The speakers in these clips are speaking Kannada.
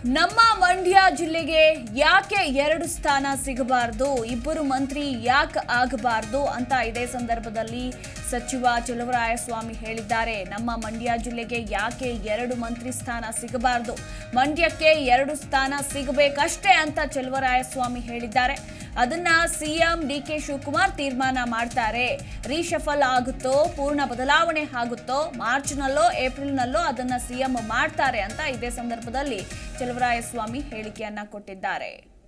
ನಮ್ಮ ಮಂಡ್ಯ ಜಿಲ್ಲೆಗೆ ಯಾಕೆ ಎರಡು ಸ್ಥಾನ ಸಿಗಬಾರ್ದು ಇಬ್ಬರು ಮಂತ್ರಿ ಯಾಕೆ ಆಗಬಾರ್ದು ಅಂತ ಇದೇ ಸಂದರ್ಭದಲ್ಲಿ ಸಚಿವ ಚಲುವರಾಯಸ್ವಾಮಿ ಹೇಳಿದ್ದಾರೆ ನಮ್ಮ ಮಂಡ್ಯ ಜಿಲ್ಲೆಗೆ ಯಾಕೆ ಎರಡು ಮಂತ್ರಿ ಸ್ಥಾನ ಸಿಗಬಾರ್ದು ಮಂಡ್ಯಕ್ಕೆ ಎರಡು ಸ್ಥಾನ ಸಿಗಬೇಕಷ್ಟೇ ಅಂತ ಚಲುವರಾಯಸ್ವಾಮಿ ಹೇಳಿದ್ದಾರೆ ಅದನ್ನ ಸಿಎಂ ಡಿ ಕೆ ಶಿವಕುಮಾರ್ ತೀರ್ಮಾನ ಮಾಡ್ತಾರೆ ರೀಶಫಲ್ ಆಗುತ್ತೋ ಪೂರ್ಣ ಬದಲಾವಣೆ ಆಗುತ್ತೋ ಮಾರ್ಚ್ನಲ್ಲೋ ಏಪ್ರಿಲ್ನಲ್ಲೋ ಅದನ್ನ ಸಿಎಂ ಮಾಡ್ತಾರೆ ಅಂತ ಇದೇ ಸಂದರ್ಭದಲ್ಲಿ ಚಲುವರಾಯಸ್ವಾಮಿ ಹೇಳಿಕೆಯನ್ನ ಕೊಟ್ಟಿದ್ದಾರೆ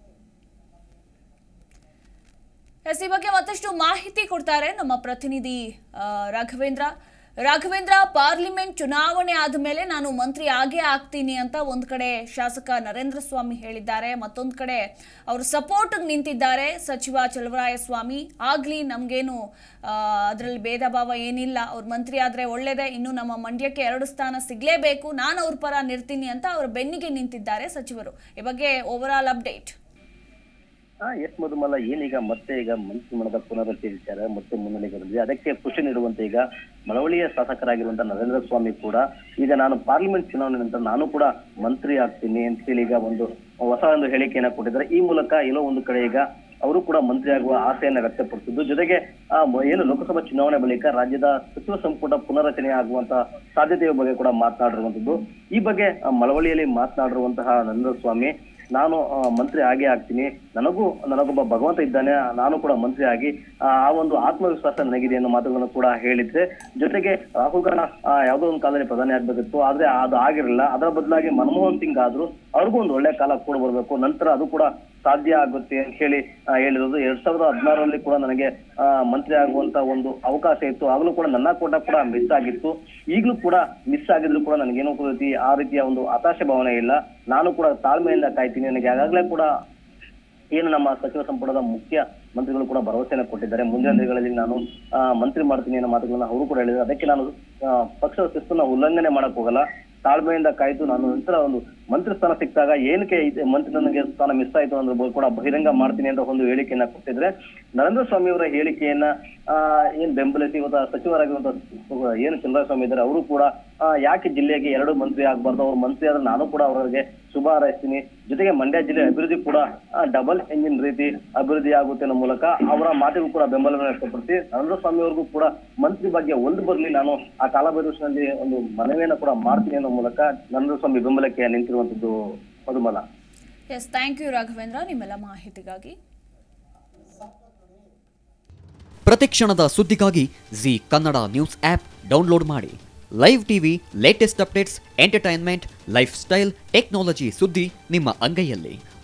ಎಸ್ ಈ ಬಗ್ಗೆ ಮತ್ತಷ್ಟು ಮಾಹಿತಿ ಕೊಡ್ತಾರೆ ನಮ್ಮ ಪ್ರತಿನಿಧಿ ಆ, ರಾಘವೇಂದ್ರ ರಾಘವೇಂದ್ರ ಪಾರ್ಲಿಮೆಂಟ್ ಚುನಾವಣೆ ಆದ ಮೇಲೆ ನಾನು ಮಂತ್ರಿ ಆಗೇ ಆಗ್ತೀನಿ ಅಂತ ಒಂದ್ ಕಡೆ ಶಾಸಕ ನರೇಂದ್ರ ಸ್ವಾಮಿ ಹೇಳಿದ್ದಾರೆ ಮತ್ತೊಂದ್ ಕಡೆ ಅವರು ಸಪೋರ್ಟ್ ನಿಂತಿದ್ದಾರೆ ಸಚಿವ ಚಲುವರಾಯಸ್ವಾಮಿ ಆಗ್ಲಿ ನಮ್ಗೇನು ಅದರಲ್ಲಿ ಭೇದ ಭಾವ ಏನಿಲ್ಲ ಅವ್ರು ಮಂತ್ರಿ ಆದ್ರೆ ಒಳ್ಳೇದೇ ಇನ್ನು ನಮ್ಮ ಮಂಡ್ಯಕ್ಕೆ ಎರಡು ಸ್ಥಾನ ಸಿಗ್ಲೇಬೇಕು ನಾನು ಅವ್ರ ಪರ ನಿರ್ತೀನಿ ಅಂತ ಅವ್ರ ಬೆನ್ನಿಗೆ ನಿಂತಿದ್ದಾರೆ ಸಚಿವರು ಈ ಬಗ್ಗೆ ಓವರ್ ಆಲ್ ಅಪ್ಡೇಟ್ ಆ ಎಸ್ ಮಧುಮಲ ಏನೀಗ ಮತ್ತೆ ಈಗ ಮಂತ್ರಿಮಂಡಲದ ಪುನರ್ರಚನೆ ವಿಚಾರ ಮತ್ತೆ ಮುನ್ನೆಲೆಗೆ ಬಂದಿದೆ ಅದಕ್ಕೆ ಖುಷಿ ನೀಡುವಂತೆ ಈಗ ಮಳವಳ್ಳಿಯ ಶಾಸಕರಾಗಿರುವಂತಹ ನರೇಂದ್ರ ಸ್ವಾಮಿ ಕೂಡ ಈಗ ನಾನು ಪಾರ್ಲಿಮೆಂಟ್ ಚುನಾವಣೆ ನಂತರ ನಾನು ಕೂಡ ಮಂತ್ರಿ ಆಗ್ತೀನಿ ಅಂತ ಹೇಳಿ ಈಗ ಒಂದು ಹೊಸ ಒಂದು ಹೇಳಿಕೆಯನ್ನ ಕೊಟ್ಟಿದ್ದಾರೆ ಈ ಮೂಲಕ ಎಲ್ಲೋ ಒಂದು ಕಡೆ ಈಗ ಅವರು ಕೂಡ ಮಂತ್ರಿ ಆಗುವ ಆಸೆಯನ್ನ ವ್ಯಕ್ತಪಡಿಸಿದ್ದು ಜೊತೆಗೆ ಆ ಮ- ಏನು ಲೋಕಸಭಾ ಚುನಾವಣೆ ಬಳಿಕ ರಾಜ್ಯದ ಸಚಿವ ಸಂಪುಟ ಪುನರ್ರಚನೆ ಆಗುವಂತ ಸಾಧ್ಯತೆಯ ಬಗ್ಗೆ ಕೂಡ ಮಾತನಾಡಿರುವಂತದ್ದು ಈ ಬಗ್ಗೆ ಆ, ಮಳವಳ್ಳಿಯಲ್ಲಿ ಮಾತನಾಡಿರುವಂತಹ ನರೇಂದ್ರ ಸ್ವಾಮಿ ನಾನು ಆ, ಮಂತ್ರಿ ಆಗೇ ಆಗ್ತೀನಿ ನನಗೂ ನನಗೊಬ್ಬ ಭಗವಂತ ಇದ್ದಾನೆ ನಾನು ಕೂಡ ಮಂತ್ರಿ ಆಗಿ ಆ ಆ ಒಂದು ಆತ್ಮವಿಶ್ವಾಸ ನನಗಿದೆ ಅನ್ನೋ ಮಾತುಗಳನ್ನು ಕೂಡ ಹೇಳಿದ್ರೆ ಜೊತೆಗೆ ರಾಹುಲ್ ಗಾಂಧಿ ಆ, ಯಾವುದೋ ಒಂದು ಕಾಲದಲ್ಲಿ ಪ್ರಧಾನಿ ಆಗ್ಬೇಕಿತ್ತು ಆದ್ರೆ ಅದು ಆಗಿರಲಿಲ್ಲ ಅದರ ಬದಲಾಗಿ ಮನಮೋಹನ್ ಸಿಂಗ್ ಆದ್ರೂ ಅವ್ರಿಗೂ ಒಂದು ಒಳ್ಳೆ ಕಾಲ ಕೂಡ ಬರ್ಬೇಕು ನಂತರ ಅದು ಕೂಡ ಸಾಧ್ಯ ಆಗುತ್ತೆ ಅಂತ ಹೇಳಿ ಆ, ಹೇಳಿರೋದು ಎರಡ್ ಸಾವಿರದ ಹದಿನಾರರಲ್ಲಿ ಕೂಡ ನನಗೆ ಆ, ಮಂತ್ರಿ ಆಗುವಂತ ಒಂದು ಅವಕಾಶ ಇತ್ತು ಆಗಲೂ ಕೂಡ ನನ್ನ ಕೋಟ ಕೂಡ ಮಿಸ್ ಆಗಿತ್ತು ಈಗಲೂ ಕೂಡ ಮಿಸ್ ಆಗಿದ್ರು ಕೂಡ ನನಗೇನೋ ಕೂಡ ರೀತಿ ಆ ರೀತಿಯ ಒಂದು ಹತಾಶೆ ಭಾವನೆ ಇಲ್ಲ ನಾನು ಕೂಡ ತಾಳ್ಮೆಯಿಂದ ಕಾಯ್ತೀನಿ ನನಗೆ ಆಗಾಗಲೇ ಕೂಡ ಏನು ನಮ್ಮ ಸಚಿವ ಸಂಪುಟದ ಮುಖ್ಯ ಮಂತ್ರಿಗಳು ಕೂಡ ಭರವಸೆಯನ್ನು ಕೊಟ್ಟಿದ್ದಾರೆ ಮುಂದಿನ ದಿನಗಳಲ್ಲಿ ನಾನು ಆ, ಮಂತ್ರಿ ಮಾಡ್ತೀನಿ ಅನ್ನೋ ಮಾತುಗಳನ್ನ ಅವರು ಕೂಡ ಹೇಳಿದ್ದಾರೆ ಅದಕ್ಕೆ ನಾನು ಆ, ಪಕ್ಷದ ಶಿಸ್ತನ್ನ ಉಲ್ಲಂಘನೆ ಮಾಡಕ್ ಹೋಗಲ್ಲ ತಾಳ್ಮೆಯಿಂದ ಕಾಯ್ತು ನಾನು ನಂತರ ಒಂದು ಮಂತ್ರಿ ಸ್ಥಾನ ಸಿಕ್ಕಾಗ ಏನಕ್ಕೆ ಇದೆ ಮಂತ್ರಿ ನನಗೆ ಸ್ಥಾನ ಮಿಸ್ ಆಯ್ತು ಅಂದ್ರೆ ಬ- ಕೂಡ ಬಹಿರಂಗ ಮಾಡ್ತೀನಿ ಅಂತ ಒಂದು ಹೇಳಿಕೆಯನ್ನ ಕೊಟ್ಟಿದ್ರೆ ನರೇಂದ್ರ ಸ್ವಾಮಿ ಅವರ ಹೇಳಿಕೆಯನ್ನ ಆ, ಏನ್ ಬೆಂಬಲಿಸಿ ಇವತ್ತು ಸಚಿವರಾಗಿರುವಂತ ಏನು ಚಂದ್ರಸ್ವಾಮಿ ಇದ್ದಾರೆ ಅವರು ಕೂಡ ಆ, ಯಾಕೆ ಜಿಲ್ಲೆಗೆ ಎರಡು ಮಂತ್ರಿ ಆಗ್ಬಾರ್ದು ಅವ್ರು ಮಂತ್ರಿ ಆದ್ರೆ ನಾನು ಕೂಡ ಅವರಿಗೆ ಶುಭ ಹಾರೈಸ್ತೀನಿ ಜೊತೆಗೆ ಮಂಡ್ಯ ಜಿಲ್ಲೆ ಅಭಿವೃದ್ಧಿ ಕೂಡ ಡಬಲ್ ಎಂಜಿನ್ ರೀತಿ ಅಭಿವೃದ್ಧಿ ಆಗುತ್ತೆ ಅನ್ನೋ ಮೂಲಕ ಅವರ ಮಾತಿಗೂ ಕೂಡ ಬೆಂಬಲವನ್ನು ವ್ಯಕ್ತಪಡಿಸಿ ನರೇಂದ್ರ ಸ್ವಾಮಿ ಅವ್ರಿಗೂ ಕೂಡ ಮಂತ್ರಿ ಬಗ್ಗೆ ಒಂದು ಬರಲಿ ನಾನು ಆ ಕಾಲಭೈರವನಲ್ಲಿ ಒಂದು ಮನವಿಯನ್ನು ಕೂಡ ಮಾಡ್ತೀನಿ ಅನ್ನೋ ಮೂಲಕ ನರೇಂದ್ರ ಸ್ವಾಮಿ ಬೆಂಬಲಕ್ಕೆ ನಿಂತಿರುವಂತದ್ದು Madhumala S thank you Raghavendra ನಿಮ್ಮೆಲ್ಲ ಮಾಹಿತಿಗಾಗಿ ಪ್ರತಿಕ್ಷಣದ ಸುದ್ದಿಗಾಗಿ Zee Kannada news app download ಮಾಡಿ live TV latest updates entertainment lifestyle technology ಸುದ್ದಿ ನಿಮ್ಮ ಅಂಗೈಯಲ್ಲಿ